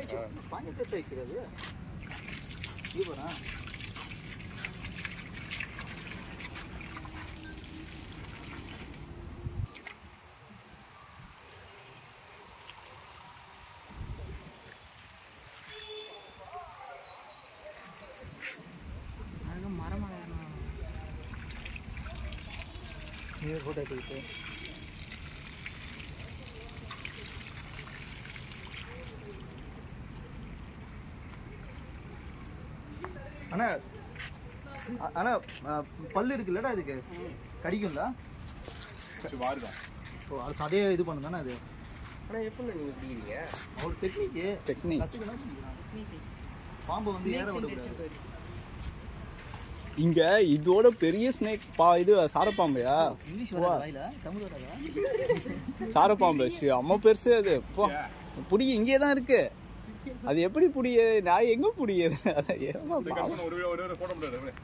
பயங்கர பெருசா ஆயிடுச்சு அது இது போறா அதுக்கு மரம் வளரணும் நீ ஃபோட்டோ எடுத்துக்கிட்டு அண்ணா அ- அண்ணா அ, பல்லு இருக்குல்லடா இதுக்கு கடிக்கும்ல ஓ அது அதே இது பண்ணு தானே அது ஆனால் எப்படி நீங்கள் பிடிக்கிறீங்க ஒரு டெக்னிக்கு டெக்னிக் கற்றுக்கணும் பாம்பு வந்து ஏற விடக்கூடாது இங்க இதோட பெரிய ஸ்னேக் பா இது சாரப்பாம்பையா இங்கிலீஷ் வராது வாயில தமிழ் வராதா சாரப்பாம்பு ஷி, அம்மா பெருசு அது போ புடி இங்கே தான் இருக்கு அது எப்படி புடிய நான் எங்க புடிய அதான் ஏமா ஒரு ஒரு போட முடியாது